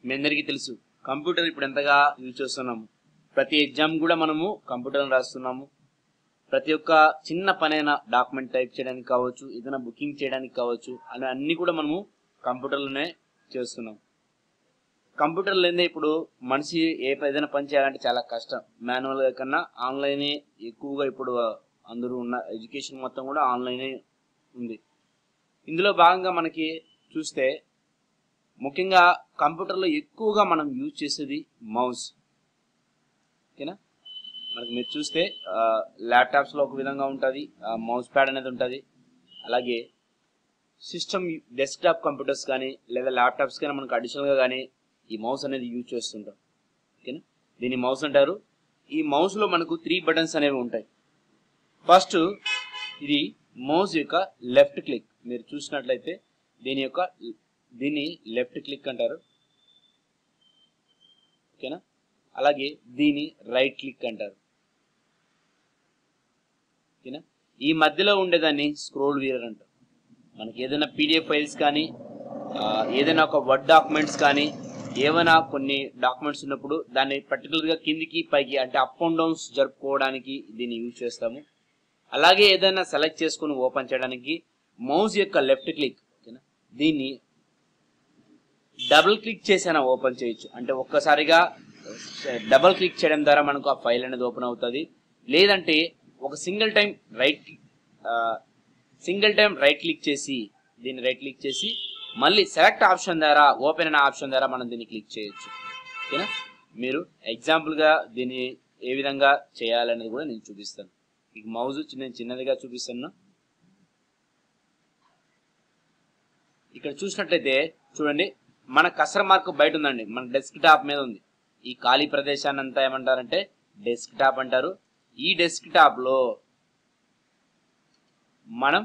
మీ అందరికీ తెలుసు కంప్యూటర్ ఇప్పుడు ఎంతగా యూజ్ చేస్తున్నాము ప్రతి ఎగ్జామ్ కూడా మనము కంప్యూటర్ రాస్తున్నాము ప్రతి ఒక్క చిన్న పనైనా డాక్యుమెంట్ టైప్ చేయడానికి కావచ్చు ఏదైనా బుకింగ్ చేయడానికి కావచ్చు అని అన్ని కూడా మనము కంప్యూటర్లోనే చేస్తున్నాం కంప్యూటర్ లేదే ఇప్పుడు మనిషి ఏ ఏదైనా పని చేయాలంటే చాలా కష్టం మాన్యువల్గా కన్నా ఆన్లైనే ఎక్కువగా ఇప్పుడు అందరూ ఉన్న ఎడ్యుకేషన్ మొత్తం కూడా ఆన్లైనే ఉంది ఇందులో భాగంగా మనకి చూస్తే ముఖ్యంగా కంప్యూటర్లో ఎక్కువగా మనం యూజ్ చేసేది మౌస్ ఓకేనా మనకి మీరు చూస్తే ల్యాప్టాప్స్లో ఒక విధంగా ఉంటుంది మౌస్ ప్యాడ్ అనేది ఉంటుంది అలాగే సిస్టమ్ డెస్క్టాప్ కంప్యూటర్స్ కానీ లేదా ల్యాప్టాప్స్ కానీ మనకు అడిషనల్గా కానీ ఈ మౌస్ అనేది యూజ్ చేస్తుంటాం ఓకేనా దీన్ని మౌస్ అంటారు ఈ మౌస్లో మనకు త్రీ బటన్స్ అనేవి ఉంటాయి ఫస్ట్ ఇది మౌస్ యొక్క లెఫ్ట్ క్లిక్ మీరు చూసినట్లయితే దీని యొక్క దీన్ని లెఫ్ట్ క్లిక్ అంటారు ఓకేనా అలాగే దీని రైట్ క్లిక్ అంటారు ఓకేనా ఈ మధ్యలో ఉండేదాన్ని స్క్రోల్ వీరర్ అంటారు మనకి ఏదైనా పీడిఎఫ్ ఫైల్స్ కానీ ఆ, ఏదైనా ఒక వర్డ్ డాక్యుమెంట్స్ కానీ ఏమైనా కొన్ని డాక్యుమెంట్స్ ఉన్నప్పుడు దాన్ని పర్టికులర్గా కిందికి పైకి అంటే అప్ అండ్ డౌన్స్ జరుపుకోవడానికి దీన్ని యూజ్ చేస్తాము అలాగే ఏదైనా సెలెక్ట్ చేసుకుని ఓపెన్ చేయడానికి మౌస్ యొక్క లెఫ్ట్ క్లిక్ ఓకేనా దీన్ని డబుల్ క్లిక్ చేసైనా ఓపెన్ చేయొచ్చు అంటే ఒక్కసారిగా డబుల్ క్లిక్ చేయడం ద్వారా మనకు ఆ ఫైల్ అనేది ఓపెన్ అవుతుంది లేదంటే ఒక single time right single time right click చేసి దీన్ని రైట్ క్లిక్ చేసి మళ్ళీ సెలెక్ట్ ఆప్షన్ ద్వారా ఓపెన్ అనే ఆప్షన్ ద్వారా మనం దీన్ని క్లిక్ చేయొచ్చు ఓకేనా మీరు ఎగ్జాంపుల్గా దీన్ని ఏ విధంగా చేయాలనేది కూడా నేను చూపిస్తాను మీకు మౌజ్ చిన్న చిన్నదిగా చూపిస్తాను ఇక్కడ చూసినట్లయితే చూడండి మన కసర్ మార్క్ బయట ఉందండి మన డెస్క్ టాప్ మీద ఉంది ఈ ఖాళీ ప్రదేశాన్ని అంతా ఏమంటారంటే డెస్క్ టాప్ అంటారు ఈ డెస్క్ టాప్ లో మనం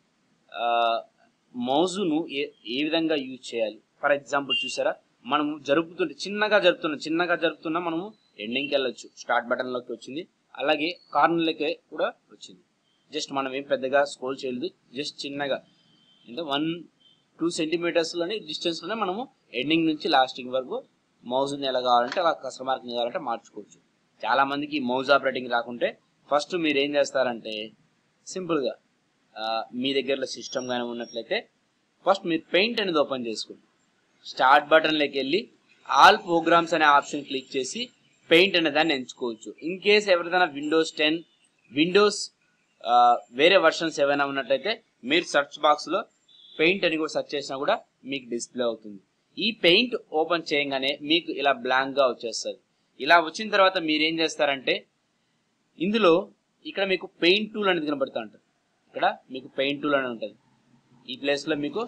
మౌజును ఏ ఏ విధంగా యూజ్ చేయాలి ఫర్ ఎగ్జాంపుల్ చూసారా మనము జరుపుతుంటే చిన్నగా జరుపుతున్నాం చిన్నగా జరుపుతున్నా మనము ఎండింగ్కి వెళ్ళొచ్చు స్టార్ట్ బటన్లోకి వచ్చింది అలాగే కార్నర్లకి కూడా వచ్చింది జస్ట్ మనం ఏం పెద్దగా స్క్రోల్ చేయలేదు జస్ట్ చిన్నగా అంటే వన్ టూ సెంటీమీటర్స్లోనే డిస్టెన్స్లోనే మనము ఎండింగ్ నుంచి లాస్టింగ్ వరకు మౌజ్ని ఎలా కావాలంటే అలా కస్టమర్కి కావాలంటే మార్చుకోవచ్చు చాలా మందికి మౌజ్ ఆపరేటింగ్ రాకుంటే ఫస్ట్ మీరు ఏం చేస్తారంటే సింపుల్గా ఆ, మీ దగ్గరలో సిస్టమ్ కానీ ఉన్నట్లయితే ఫస్ట్ మీరు పెయింట్ అనేది ఓపెన్ చేసుకోండి స్టార్ట్ బటన్లోకి వెళ్ళి ఆల్ ప్రోగ్రామ్స్ అనే ఆప్షన్ క్లిక్ చేసి పెయింట్ అనే దాన్ని ఎంచుకోవచ్చు ఇన్ కేస్ ఎవరిదైనా విండోస్ టెన్ విండోస్ వేరే వర్షన్స్ ఏమైనా ఉన్నట్లయితే మీరు సెర్చ్ బాక్స్లో పెయింట్ అని కూడా సెర్చ్ చేసినా కూడా మీకు డిస్ప్లే అవుతుంది ఈ పెయింట్ ఓపెన్ చేయగానే మీకు ఇలా బ్లాంక్గా వచ్చేస్తుంది ఇలా వచ్చిన తర్వాత మీరు ఏం చేస్తారంటే ఇందులో ఇక్కడ మీకు పెయింట్ టూల్ అనేది కనబడుతూ ఉంటుంది ఇక్కడ మీకు పెయింట్ టూల్ అని ఉంటుంది ఈ ప్లేస్లో మీకు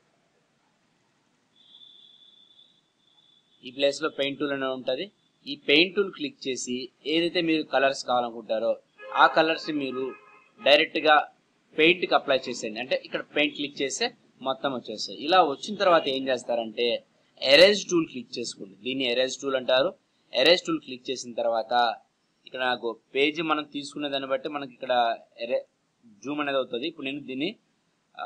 ఈ ప్లేస్లో పెయింట్ టూల్ అనేది ఉంటుంది ఈ పెయింట్ టూల్ క్లిక్ చేసి ఏదైతే మీరు కలర్స్ కావాలనుకుంటారో ఆ కలర్స్ మీరు డైరెక్ట్గా పెయింట్కి అప్లై చేసేయండి అంటే ఇక్కడ పెయింట్ క్లిక్ చేస్తే మొత్తం వచ్చేస్తాయి ఇలా వచ్చిన తర్వాత ఏం చేస్తారంటే ఎరేజ్ టూల్ క్లిక్ చేసుకోండి దీన్ని ఎరేజ్ టూల్ అంటారు ఎరేజ్ టూల్ క్లిక్ చేసిన తర్వాత ఇక్కడ నాకు పేజీ మనం తీసుకునే దాన్ని బట్టి మనకి ఇక్కడ ఎరే జూమ్ అనేది అవుతుంది ఇప్పుడు నేను దీన్ని ఆ,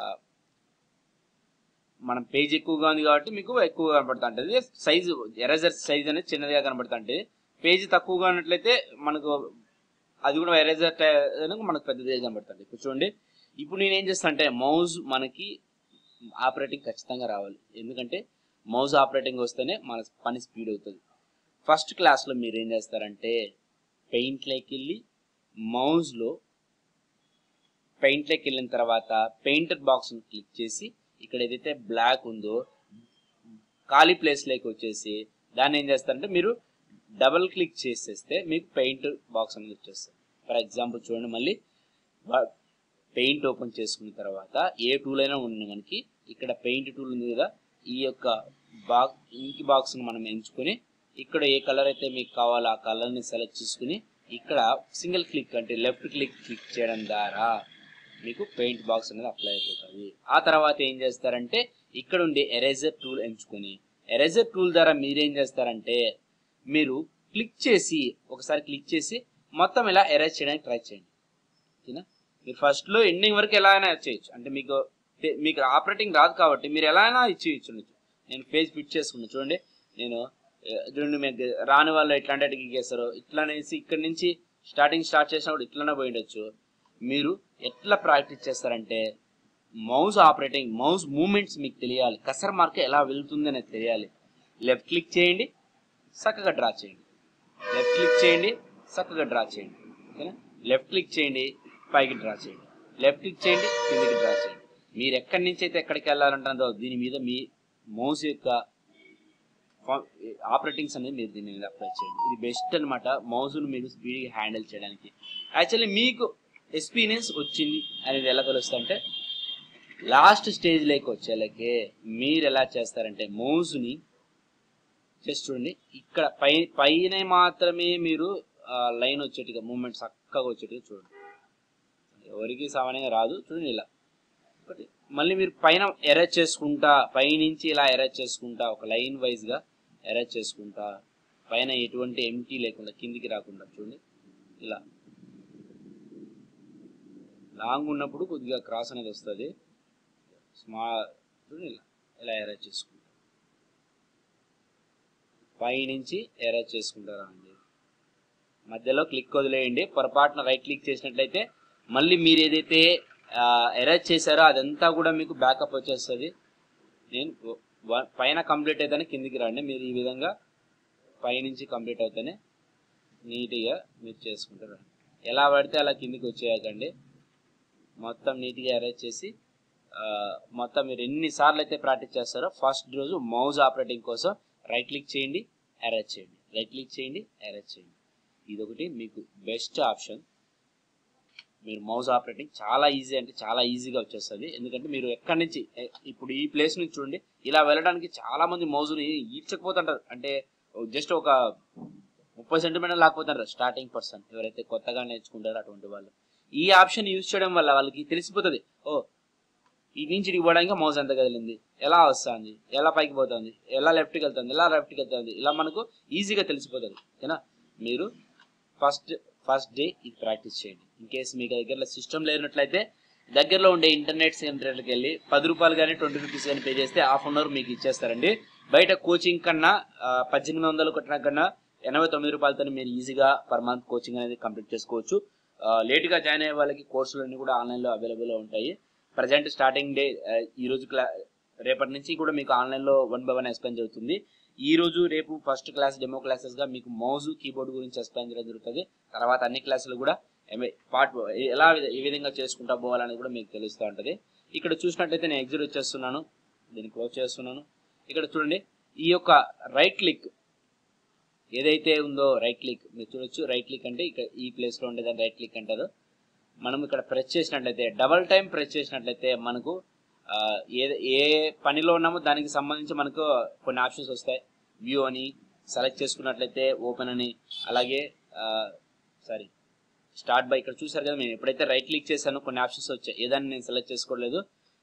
మనం పేజ్ ఎక్కువగా ఉంది కాబట్టి మీకు ఎక్కువగా కనబడుతూ ఉంటుంది సైజు ఎరేజర్ సైజ్ అనేది చిన్నదిగా కనబడుతూ ఉంటుంది పేజ్ తక్కువగా ఉన్నట్లయితే మనకు అది కూడా ఎరేజర్ మనకు పెద్దదిగా కనబడుతుంది ఇప్పుడు చూడండి ఇప్పుడు నేను ఏం చేస్తాను అంటే మౌజ్ మనకి ఆపరేటింగ్ ఖచ్చితంగా రావాలి ఎందుకంటే మౌజ్ ఆపరేటింగ్ వస్తేనే మన పని స్పీడ్ అవుతుంది ఫస్ట్ క్లాస్లో మీరు ఏం చేస్తారంటే పెయింట్లోకి వెళ్ళి మౌజ్లో పెయింట్లోకి వెళ్ళిన తర్వాత పెయింటర్ బాక్స్ని క్లిక్ చేసి ఇక్కడ ఏదైతే బ్లాక్ ఉందో ఖాళీ ప్లేస్లోకి వచ్చేసి దాన్ని ఏం చేస్తారంటే మీరు డబల్ క్లిక్ చేసేస్తే మీకు పెయింట్ బాక్స్ అనేది వచ్చేస్తుంది ఫర్ ఎగ్జాంపుల్ చూడండి మళ్ళీ పెయింట్ ఓపెన్ చేసుకున్న తర్వాత ఏ టూల్ అయినా ఉంది మనకి ఇక్కడ పెయింట్ టూల్ ఉంది కదా ఈ యొక్క బాక్స్ ఇంకి బాక్స్ని మనం ఎంచుకొని ఇక్కడ ఏ కలర్ అయితే మీకు కావాలో ఆ కలర్ని సెలెక్ట్ చేసుకుని ఇక్కడ సింగిల్ క్లిక్ అంటే లెఫ్ట్ క్లిక్ క్లిక్ చేయడం ద్వారా మీకు పెయింట్ బాక్స్ అనేది అప్లై అయిపోతుంది ఆ తర్వాత ఏం చేస్తారంటే ఇక్కడ ఉండే ఎరేజర్ టూల్ ఎంచుకొని ఎరేజర్ టూల్ ద్వారా మీరేం చేస్తారంటే మీరు క్లిక్ చేసి ఒకసారి క్లిక్ చేసి మొత్తం ఇలా ఎరేజ్ చేయడానికి ట్రై చేయండి ఓకేనా మీరు ఫస్ట్లో ఎండింగ్ వరకు ఎలా అయినా చేయొచ్చు అంటే మీకు తె- మీకు ఆపరేటింగ్ రాదు కాబట్టి మీరు ఎలా అయినా ఇచ్చి ఇచ్చుండొచ్చు నేను పేజ్ ఫిట్ చేసుకున్నాను చూడండి నేను ఏ, చూడండి మీకు రాని వాళ్ళు ఎట్లాంటి టిక్ చేస్తారు ఇట్లానేసి ఇక్కడ నుంచి స్టార్టింగ్ స్టార్ట్ చేసినప్పుడు ఇట్లానే పోయి ఉండొచ్చు మీరు ఎట్లా ప్రాక్టీస్ చేస్తారంటే మౌస్ ఆపరేటింగ్ మౌస్ మూమెంట్స్ మీకు తెలియాలి కసర్ మార్క్ ఎలా వెళ్తుంది అనేది తెలియాలి లెఫ్ట్ క్లిక్ చేయండి చక్కగా డ్రా చేయండి లెఫ్ట్ క్లిక్ చేయండి చక్కగా డ్రా చేయండి ఓకేనా లెఫ్ట్ క్లిక్ చేయండి పైకి డ్రా చేయండి లెఫ్ట్ క్లిక్ చేయండి కిందికి డ్రా చేయండి మీరు ఎక్కడి నుంచి అయితే ఎక్కడికి వెళ్ళాలంటుందో దీని మీద మీ మౌస్ యొక్క ఆపరేటింగ్స్ అనేది మీరు దీని మీద అప్లై చేయండి ఇది బెస్ట్ అనమాట మౌస్ను మీరు స్పీడ్గా హ్యాండిల్ చేయడానికి యాక్చువల్లీ మీకు ఎక్స్పీరియన్స్ వచ్చింది అనేది ఎలా తెలుస్తుంది అంటే లాస్ట్ స్టేజ్లోకి వచ్చేలాగే మీరు ఎలా చేస్తారంటే మౌస్ని జస్ట్ చూడండి ఇక్కడ పై పైన మాత్రమే మీరు లైన్ వచ్చేట్టుగా మూమెంట్ చక్కగా వచ్చేట్టుగా చూడండి ఎవరికి సామాన్యంగా రాదు చూడండి ఇలా ఒకటి మళ్ళీ మీరు పైన ఎరేజ్ చేసుకుంటా పైనుంచి ఇలా ఎరేజ్ చేసుకుంటా ఒక లైన్ వైజ్గా ఎరేజ్ చేసుకుంటా పైన ఎటువంటి ఎంటీ లేకుండా కిందికి రాకుండా చూడండి ఇలా లాంగ్ ఉన్నప్పుడు కొద్దిగా క్రాస్ అనేది వస్తుంది స్మాల్ చూడండి ఇలా ఇలా ఎరేజ్ చేసుకుంటా పైనుంచి ఎరేజ్ చేసుకుంటారా అండి మధ్యలో క్లిక్ వదిలేయండి పొరపాటున రైట్ క్లిక్ చేసినట్లయితే మళ్ళీ మీరు ఏదైతే ఎరేజ్ చేశారో అదంతా కూడా మీకు బ్యాకప్ వచ్చేస్తుంది నేను వ- పైన కంప్లీట్ అయితేనే కిందికి రండి మీరు ఈ విధంగా పైనుంచి కంప్లీట్ అవుతానే నీట్గా మీరు చేసుకుంటారు ఎలా పడితే అలా కిందికి వచ్చేయకండి మొత్తం నీట్గా అరేంజ్ చేసి ఆ, మొత్తం మీరు ఎన్నిసార్లు అయితే ప్రాక్టీస్ చేస్తారో ఫస్ట్ రోజు మౌజ్ ఆపరేటింగ్ కోసం రైట్ క్లిక్ చేయండి అరేంజ్ చేయండి రైట్ క్లిక్ చేయండి అరేంజ్ చేయండి ఇదొకటి మీకు బెస్ట్ ఆప్షన్ మీరు మౌజ్ ఆపరేటింగ్ చాలా ఈజీ అంటే చాలా ఈజీగా వచ్చేస్తుంది ఎందుకంటే మీరు ఎక్కడి నుంచి ఎ- ఇప్పుడు ఈ ప్లేస్ నుంచి చూడండి ఇలా వెళ్ళడానికి చాలా మంది మౌజుని ఈడ్చకపోతుంటారు అంటే జస్ట్ ఒక ముప్పై సెంటీమీటర్ లాకపోతుంటారు స్టార్టింగ్ పర్సన్ ఎవరైతే కొత్తగా నేర్చుకుంటారో అటువంటి వాళ్ళు ఈ ఆప్షన్ యూజ్ చేయడం వల్ల వాళ్ళకి తెలిసిపోతుంది ఓ ఈ నుంచి ఇటు ఇవ్వడానికి మౌస్ ఎంత కదిలింది ఎలా వస్తుంది ఎలా పైకి పోతుంది ఎలా లెఫ్ట్కి వెళ్తుంది ఎలా లెఫ్ట్కి వెళ్తుంది ఇలా మనకు ఈజీగా తెలిసిపోతుంది ఓకేనా మీరు ఫస్ట్ ఫస్ట్ డే ఇది ప్రాక్టీస్ చేయండి ఇన్ కేసు మీకు దగ్గరలో సిస్టమ్ లేనట్లయితే దగ్గరలో ఉండే ఇంటర్నెట్ సెంటర్కి వెళ్ళి పది రూపాయలు కానీ ట్వంటీ రూపీస్ కానీ పే చేస్తే హాఫ్ అన్ అవర్ మీకు ఇచ్చేస్తారండి బయట కోచింగ్ కన్నా ఆ, పద్దెనిమిది వందలు కొట్టిన కన్నా ఎనభై తొమ్మిది రూపాయలతో మీరు ఈజీగా పర్ మంత్ కోచింగ్ అనేది కంప్లీట్ చేసుకోవచ్చు ఆ, లేట్గా జాయిన్ అయ్యే వాళ్ళకి కోర్సులు అన్ని కూడా ఆన్లైన్లో అవైలబుల్లో ఉంటాయి ప్రజెంట్ స్టార్టింగ్ డే ఆ, ఈ రోజు క్లా రేపటి నుంచి కూడా మీకు ఆన్లైన్లో వన్ బై వన్ ఎక్స్ప్లెయిన్ జరుగుతుంది ఈ రోజు రేపు ఫస్ట్ క్లాస్ డెమో క్లాసెస్ గా మీకు మౌజ్ కీబోర్డ్ గురించి ఎక్స్ప్లెయిన్ చేయడం జరుగుతుంది తర్వాత అన్ని క్లాసులు కూడా పార్ట్ ఎలా ఏ విధంగా చేసుకుంటా పోవాలనేది కూడా మీకు తెలుస్తూ ఉంటుంది ఇక్కడ చూసినట్టయితే నేను ఎగ్జిట్ వచ్చేస్తున్నాను దీన్ని క్లోజ్ చేస్తున్నాను ఇక్కడ చూడండి ఈ యొక్క రైట్ క్లిక్ ఏదైతే ఉందో రైట్ క్లిక్ మీరు చూడొచ్చు రైట్ క్లిక్ అంటే ఇక్కడ ఈ ప్లేస్ లో ఉండేదాన్ని రైట్ క్లిక్ అంటారు మనం ఇక్కడ ప్రెస్ చేసినట్లయితే డబల్ టైం ప్రెస్ చేసినట్లయితే మనకు ఆ, ఏ ఏ పనిలో ఉన్నామో దానికి సంబంధించి మనకు కొన్ని ఆప్షన్స్ వస్తాయి వ్యూ అని సెలెక్ట్ చేసుకున్నట్లయితే ఓపెన్ అని అలాగే సారీ స్టార్ట్ బై ఇక్కడ చూసారు కదా నేను ఎప్పుడైతే రైట్ క్లిక్ చేశానో కొన్ని ఆప్షన్స్ వచ్చాయి ఏదాన్ని నేను సెలెక్ట్ చేసుకోలేదు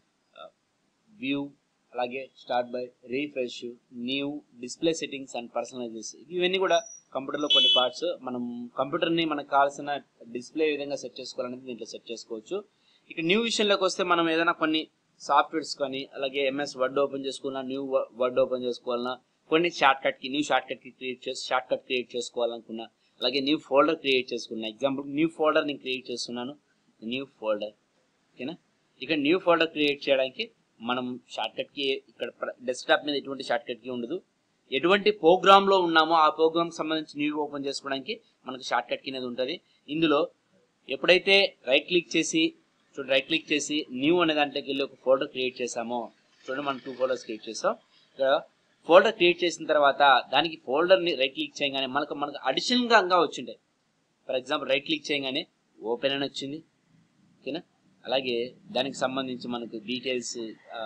వ్యూ అలాగే start by refresh new display settings and personalization ఇవన్నీ కూడా కంప్యూటర్లో కొన్ని పార్ట్స్ మనం కంప్యూటర్ని మనకు కావాల్సిన డిస్ప్లే ఏ విధంగా సెట్ చేసుకోవాలనేది దీంట్లో సెట్ చేసుకోవచ్చు ఇక న్యూ విషయంలోకి వస్తే మనం ఏదైనా కొన్ని సాఫ్ట్వేర్స్ కానీ అలాగే ఎంఎస్ వర్డ్ ఓపెన్ చేసుకోవాలన్నా న్యూ వర్డ్ ఓపెన్ చేసుకోవాలన్నా కొన్ని షార్ట్ కట్ కి న్యూ షార్ట్ కట్ కి క్రియేట్ చేసి షార్ట్ కట్ క్రియేట్ చేసుకోవాలనుకున్నా అలాగే న్యూ ఫోల్డర్ క్రియేట్ చేసుకున్నా ఎగ్జాంపుల్ న్యూ ఫోల్డర్ నేను క్రియేట్ చేస్తున్నాను న్యూ ఫోల్డర్ ఓకేనా ఇక న్యూ ఫోల్డర్ క్రియేట్ చేయడానికి మనం షార్ట్ కట్ కి ఇక్కడ డెస్క్టాప్ మీద ఎటువంటి షార్ట్ కట్ కి ఉండదు ఎటువంటి ప్రోగ్రామ్ లో ఉన్నామో ఆ ప్రోగ్రామ్ సంబంధించి న్యూ ఓపెన్ చేసుకోవడానికి మనకు షార్ట్ కట్ కి అనేది ఉంటుంది ఇందులో ఎప్పుడైతే రైట్ క్లిక్ చేసి చూడండి రైట్ క్లిక్ చేసి న్యూ అనే దాంట్లోకి వెళ్ళి ఒక ఫోల్డర్ క్రియేట్ చేసామో చూడండి మనం టూ ఫోల్డర్స్ క్రియేట్ చేసాం ఇక్కడ ఫోల్డర్ క్రియేట్ చేసిన తర్వాత దానికి ఫోల్డర్ ని రైట్ క్లిక్ చేయగానే మనకు మనకు అడిషనల్ గా వచ్చిండే ఫర్ ఎగ్జాంపుల్ రైట్ క్లిక్ చేయగానే ఓపెన్ అని వచ్చింది ఓకేనా అలాగే దానికి సంబంధించి మనకు డీటెయిల్స్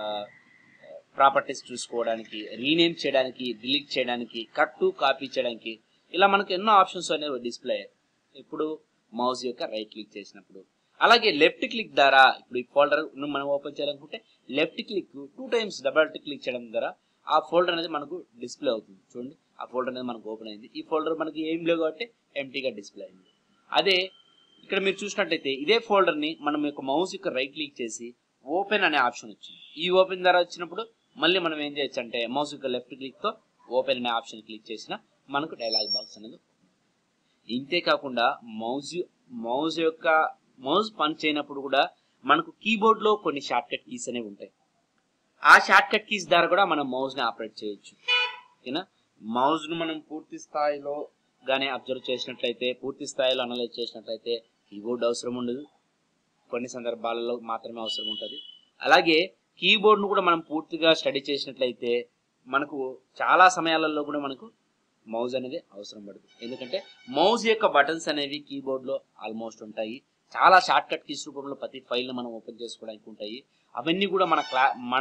ప్రాపర్టీస్ చూసుకోవడానికి రీనేమ్ చేయడానికి డిలీట్ చేయడానికి కట్ టు కాపీ చేయడానికి ఇలా మనకు ఎన్నో ఆప్షన్స్ అనేవి డిస్ప్లే ఇప్పుడు మౌస్ యొక్క రైట్ క్లిక్ చేసినప్పుడు అలాగే లెఫ్ట్ క్లిక్ ద్వారా ఇప్పుడు ఈ ఫోల్డర్ మనం ఓపెన్ చేయాలనుకుంటే left click two times double click చేయడం ద్వారా ఆ ఫోల్డర్ అనేది మనకు డిస్ప్లే అవుతుంది చూడండి ఆ ఫోల్డర్ అనేది మనకు ఓపెన్ అయింది ఈ ఫోల్డర్ మనకి ఏం లేవు కాబట్టి ఎంటీగా డిస్ప్లే అయింది అదే ఇక్కడ మీరు చూసినట్టయితే ఇదే ఫోల్డర్ ని మనం యొక్క మౌస్ యొక్క రైట్ క్లిక్ చేసి ఓపెన్ అనే ఆప్షన్ వచ్చింది ఈ ఓపెన్ ద్వారా వచ్చినప్పుడు మళ్ళీ మనం ఏం చేయొచ్చు అంటే మౌస్ యొక్క లెఫ్ట్ క్లిక్ తో ఓపెన్ అనే ఆప్షన్ క్లిక్ చేసినా మనకు డైలాగ్ బాక్స్ అనేది ఇంతే కాకుండా మౌజ్ మౌజ్ యొక్క మౌజ్ పని చేయనప్పుడు కూడా మనకు కీబోర్డ్ లో కొన్ని షార్ట్ కట్ కీస్ అనేవి ఉంటాయి ఆ షార్ట్ కట్ కీస్ ద్వారా కూడా మనం మౌజ్ ని ఆపరేట్ చేయొచ్చు ఓకేనా మౌజ్ ను మనం పూర్తి స్థాయిలో గానే అబ్జర్వ్ చేసినట్లయితే పూర్తి స్థాయిలో అనలైజ్ చేసినట్లయితే కీబోర్డ్ అవసరం ఉండదు కొన్ని సందర్భాలలో మాత్రమే అవసరం ఉంటుంది అలాగే కీబోర్డ్ ను కూడా మనం పూర్తిగా స్టడీ చేసినట్లయితే మనకు చాలా సమయాలలో కూడా మనకు మౌజ్ అనేది అవసరం పడదు ఎందుకంటే మౌజ్ యొక్క బటన్స్ అనేవి కీబోర్డ్ లో ఆల్మోస్ట్ ఉంటాయి చాలా షార్ట్ కట్ కీస్ రూపంలో ప్రతి ఫైల్ ని మనం ఓపెన్ చేసుకోవడానికి ఉంటాయి అవన్నీ కూడా మన క్లా మన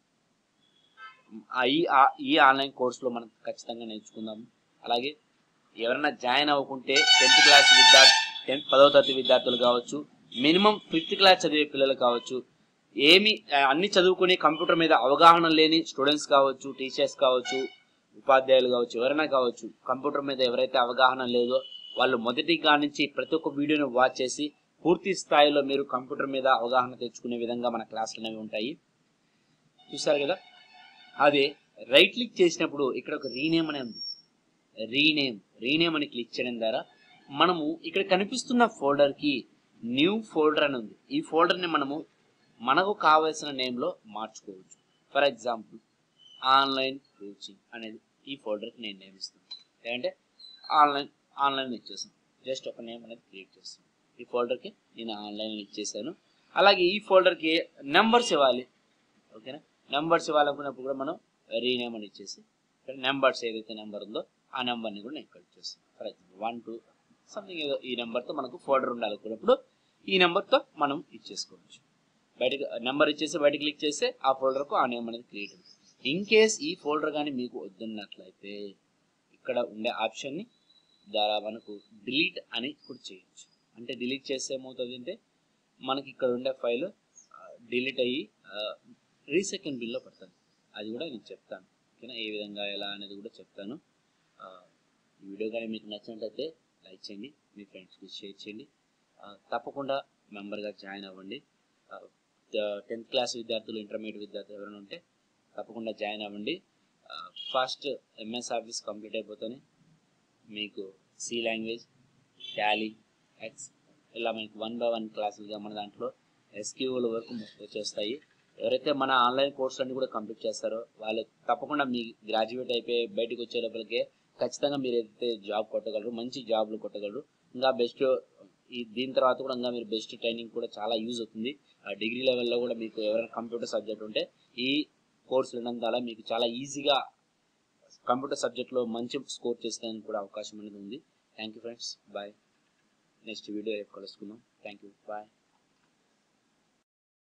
ఆ ఈ ఆ- ఈ ఆన్లైన్ కోర్సులో మనం ఖచ్చితంగా నేర్చుకుందాం అలాగే ఎవరైనా జాయిన్ అవ్వకుంటే టెన్త్ క్లాస్ విద్యార్థి టెన్త్ పదవ తరగతి విద్యార్థులు కావచ్చు మినిమం ఫిఫ్త్ క్లాస్ చదివే పిల్లలు కావచ్చు ఏమి ఆ, అన్ని చదువుకుని కంప్యూటర్ మీద అవగాహన లేని స్టూడెంట్స్ కావచ్చు టీచర్స్ కావచ్చు ఉపాధ్యాయులు కావచ్చు ఎవరైనా కావచ్చు కంప్యూటర్ మీద ఎవరైతే అవగాహన లేదో వాళ్ళు మొదటిగా నుంచి ప్రతి ఒక్క వీడియోని వాచ్ చేసి పూర్తి స్థాయిలో మీరు కంప్యూటర్ మీద అవగాహన తెచ్చుకునే విధంగా మన క్లాసులు అనేవి ఉంటాయి చూసారు కదా అదే రైట్ క్లిక్ చేసినప్పుడు ఇక్కడ ఒక రీనేమ్ అనే ఉంది రీనేమ్ రీనేమ్ అని క్లిక్ చేయడం ద్వారా మనము ఇక్కడ కనిపిస్తున్న ఫోల్డర్ కి న్యూ ఫోల్డర్ అని ఉంది ఈ ఫోల్డర్ ని మనము మనకు కావాల్సిన నేమ్ లో మార్చుకోవచ్చు ఫర్ ఎగ్జాంపుల్ ఆన్లైన్ కోచింగ్ అనేది ఈ ఫోల్డర్ కి నేను నేమ్ ఇస్తాను లేదంటే ఆన్లైన్ ఆన్లైన్ ఇచ్చేసాను జస్ట్ ఒక నేమ్ అనేది క్రియేట్ చేస్తాను ఈ ఫోల్డర్ కి నేను ఆన్లైన్ ఇచ్చేసాను అలాగే ఈ ఫోల్డర్ కి నెంబర్స్ ఇవ్వాలి ఓకేనా నెంబర్స్ ఇవ్వాలనుకున్నప్పుడు కూడా మనం రీనేమ్ అని ఇచ్చేసి ఇక్కడ నెంబర్స్ ఏదైతే నెంబర్ ఉందో ఆ నెంబర్ని కూడా నేను కట్ చేస్తాను for example one two something ఏదో ఈ నెంబర్తో మనకు ఫోల్డర్ ఉండాలనుకున్నప్పుడు ఈ నెంబర్తో మనం ఇచ్చేసుకోవచ్చు బయటకు నెంబర్ ఇచ్చేసి బయట క్లిక్ చేస్తే ఆ ఫోల్డర్కు ఆ నేమ్ అనేది క్రియేట్ అవుతుంది ఇన్ కేస్ ఈ ఫోల్డర్ కానీ మీకు వద్దున్నట్లయితే ఇక్కడ ఉండే ఆప్షన్ని ద్వారా మనకు డిలీట్ అని కూడా చేయొచ్చు అంటే డిలీట్ చేస్తే ఏమవుతుంది అంటే మనకి ఇక్కడ ఉండే ఫైల్ డిలీట్ అయ్యి రీసెకండ్ బిల్లో పడుతుంది అది కూడా నేను చెప్తాను ఓకేనా ఏ విధంగా ఎలా అనేది కూడా చెప్తాను ఆ, ఈ వీడియో కానీ మీకు నచ్చినట్లయితే లైక్ చేయండి మీ ఫ్రెండ్స్కి షేర్ చేయండి ఆ, తప్పకుండా మెంబర్గా జాయిన్ అవ్వండి టెన్త్ క్లాస్ విద్యార్థులు ఇంటర్మీడియట్ విద్యార్థులు ఎవరైనా ఉంటే తప్పకుండా జాయిన్ అవ్వండి ఫస్ట్ ఎంఎస్ ఆఫీస్ కంప్లీట్ అయిపోతేనే మీకు సి లాంగ్వేజ్ టాలీ ఎక్స్ ఇలా మనకి వన్ బై వన్ క్లాసులుగా మన దాంట్లో ఎస్క్యూల వరకు వచ్చేస్తాయి ఎవరైతే మన ఆన్లైన్ కోర్సులన్నీ కూడా కంప్లీట్ చేస్తారో వాళ్ళు తప్పకుండా మీ గ్రాడ్యుయేట్ అయిపోయి బయటకు వచ్చే లోపలికే ఖచ్చితంగా మీరు ఏదైతే జాబ్ కొట్టగలరు మంచి జాబ్లు కొట్టగలరు ఇంకా బెస్ట్ ఈ దీని తర్వాత కూడా ఇంకా మీరు బెస్ట్ ట్రైనింగ్ కూడా చాలా యూజ్ అవుతుంది ఆ డిగ్రీ లెవెల్లో కూడా మీకు ఎవరైనా కంప్యూటర్ సబ్జెక్ట్ ఉంటే ఈ కోర్సు వినడం ద్వారా మీకు చాలా ఈజీగా కంప్యూటర్ సబ్జెక్ట్లో మంచి స్కోర్ చేసేందుకు కూడా అవకాశం అనేది ఉంది thank you friends bye next video రేపు కలుసుకుందాం థ్యాంక్ యూ బాయ్